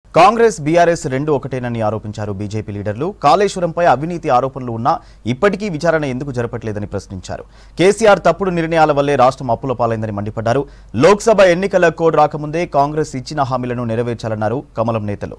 Congress BRS రెండు ఒకటేనని ఆరోపించారు BJP లీడర్లు కాళేశ్వరంపై అవినీతి ఆరోపణలు ఉన్నా ఇప్పటికీ విచారణ ఎందుకు జరపట్లేదని ప్రశ్నించారు కేసీఆర్ తప్పుడు నిర్ణయాల వల్లే రాష్ట్రం అప్పుల పాలైందని మండిపడ్డారు లోక్సభ ఎన్నికల కోడ్ రాకముందే కాంగ్రెస్ ఇచ్చిన హామీలను నెరవేర్చాలన్నారు కమలం నేతలు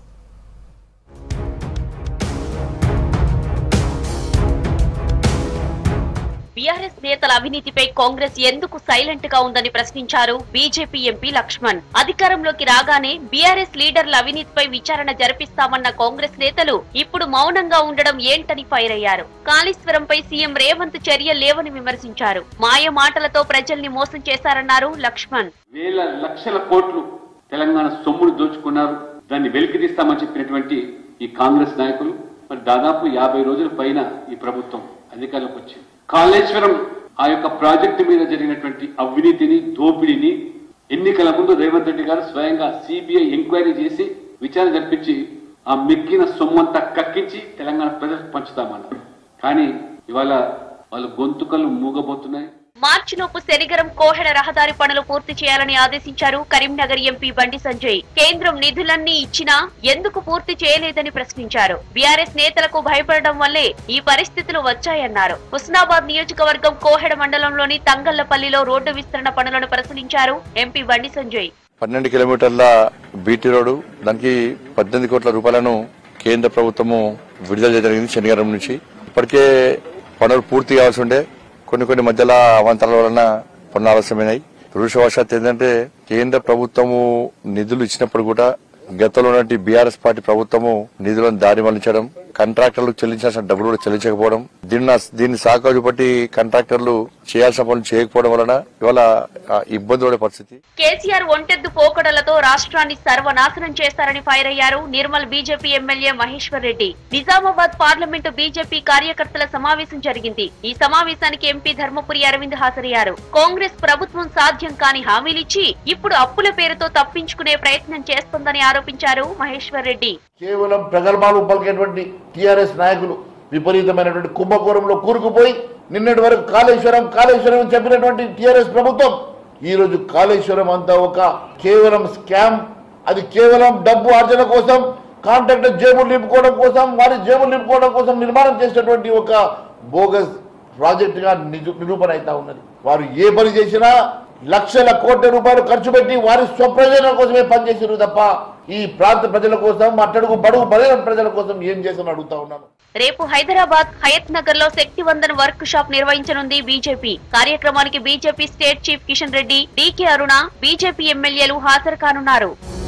బీఆర్ఎస్ నేతల అవినీతిపై కాంగ్రెస్ ఎందుకు సైలెంట్ గా ఉందని ప్రశ్నించారు బీజేపీ ఎంపీ లక్ష్మణ్ అధికారంలోకి రాగానే బీఆర్ఎస్ లీడర్ల అవినీతిపై విచారణ జరిపిస్తామన్న కాంగ్రెస్ నేతలు ఇప్పుడు మౌనంగా ఉండడం ఏంటని ఫైర్ అయ్యారు కాళేశ్వరంపై సీఎం రేవంత్ చర్య లేవని విమర్శించారు మాయ మాటలతో ప్రజల్ని మోసం చేశారన్నారు లక్ష్మణ్ వేల లక్షల కోట్లు తెలంగాణ సొమ్మును దోచుకున్నారు దాన్ని వెలికితీస్తామని చెప్పినటువంటి ఈ కాంగ్రెస్ నాయకులు మరి దాదాపు యాభై రోజుల పైన ఈ ప్రభుత్వం అధికారంలోకి వచ్చింది కాళేశ్వరం ఆ యొక్క ప్రాజెక్టు మీద జరిగినటువంటి అవినీతిని దోపిడీని ఎన్నికల ముందు రేవంత్ రెడ్డి గారు స్వయంగా సిబిఐ ఎంక్వైరీ చేసి విచారణ జరిపించి ఆ మిక్కిన సొమ్మంతా కక్కించి తెలంగాణ ప్రజలకు పంచుతామన్నారు కానీ ఇవాళ వాళ్ళ గొంతుకలు మూగబోతున్నాయి మార్చిలోపు శనిగరం కోహెడ రహదారి పనులు పూర్తి చేయాలని ఆదేశించారు కరీంనగర్ ఎంపీ బండి సంజయ్ కేంద్రం నిధులన్నీ ఇచ్చినా ఎందుకు పూర్తి చేయలేదని ప్రశ్నించారు బీఆర్ఎస్ నేతలకు భయపడడం వల్లే ఈ పరిస్థితులు వచ్చాయన్నారు హుస్నాబాద్ నియోజకవర్గం కోహెడ మండలంలోని తంగళ్లపల్లిలో రోడ్డు విస్తరణ పనులను పరిశీలించారు ఎంపీ బండి సంజయ్ పన్నెండు కిలోమీటర్ల బీటీ రోడ్డు దానికి పద్దెనిమిది కోట్ల రూపాయలను కేంద్ర ప్రభుత్వము విడుదల చేయడం జరిగింది శనివారం నుంచి ఇప్పటికే పనులు పూర్తి కావాల్సి ఉండే కొన్ని కొన్ని మధ్యలో అవాంతరాల వలన పనులు ఆలస్యమైనాయి దురదృష్టవశాత్తు ఏంటంటే కేంద్ర ప్రభుత్వము నిధులు ఇచ్చినప్పుడు కూడా గతంలో ఉన్నటువంటి బీఆర్ఎస్ పార్టీ ప్రభుత్వము నిధులను దారి మళ్లించడం కాంట్రాక్టర్లకు చెల్లించాల్సిన డబ్బులు కూడా చెల్లించకపోవడం దీన్ని దీన్ని సాకాజు పట్టి కాంట్రాక్టర్లు చేయాల్సిన పనులు చేయకపోవడం వలన ఇవాళ ఆ, ఇబ్బంది పడే పరిస్థితి కేసీఆర్ ఒంటెద్దు పోకడలతో రాష్ట్రాన్ని సర్వనాశనం చేశారని ఫైర్ అయ్యారు Nirmal BJP MLA Maheshwar Reddy Nizamabad parliament BJP కార్యకర్తల సమావేశం జరిగింది ఈ సమావేశానికి ఎంపీ ధర్మపురి అరవింద్ హాజరయ్యారు కాంగ్రెస్ ప్రభుత్వం సాధ్యం కాని హామీలిచ్చి ఇప్పుడు అప్పుల పేరుతో తప్పించుకునే ప్రయత్నం చేస్తోందని ఆరోపించారు మహేశ్వర్ రెడ్డి కేవలం ప్రగల్భాలు పలికేటువంటి టీఆర్ఎస్ నాయకులు విపరీతమైనటువంటి కుంభకోణంలో కూరుకుపోయి నిన్నటి వరకు కాళేశ్వరం కాళేశ్వరం అని చెప్పినటువంటి టీఆర్ఎస్ ప్రభుత్వం ఈ రోజు కాళేశ్వరం అంతా ఒక కేవలం స్కామ్ అది కేవలం డబ్బు ఆర్జన కోసం కాంట్రాక్టర్ జేబులు నింపుకోవడం కోసం వారి జేబులు నింపుకోవడం కోసం నిర్మాణం చేసినటువంటి ఒక బోగస్ ప్రాజెక్ట్ గా నిజ- నిరూపణ అవుతా ఉన్నది వారు ఏ పని చేసినా లక్షల కోట్ల రూపాయలు ఖర్చు పెట్టి వారి స్వప్రయోజనం కోసమే పనిచేసారు తప్ప ఈ ప్రాంత ప్రజల కోసం అట్టడుగు బడుగు బలైన ప్రజల కోసం ఏం చేసిన అడుగుతా ఉన్నాను రేపు హైదరాబాద్ హయత్ నగర్ లో శక్తి వందన్ వర్క్ షాప్ నిర్వహించనుంది బీజేపీ కార్యక్రమానికి BJP state chief Kishan Reddy DK Aruna BJP ఎమ్మెల్యేలు హాజరు కానున్నారు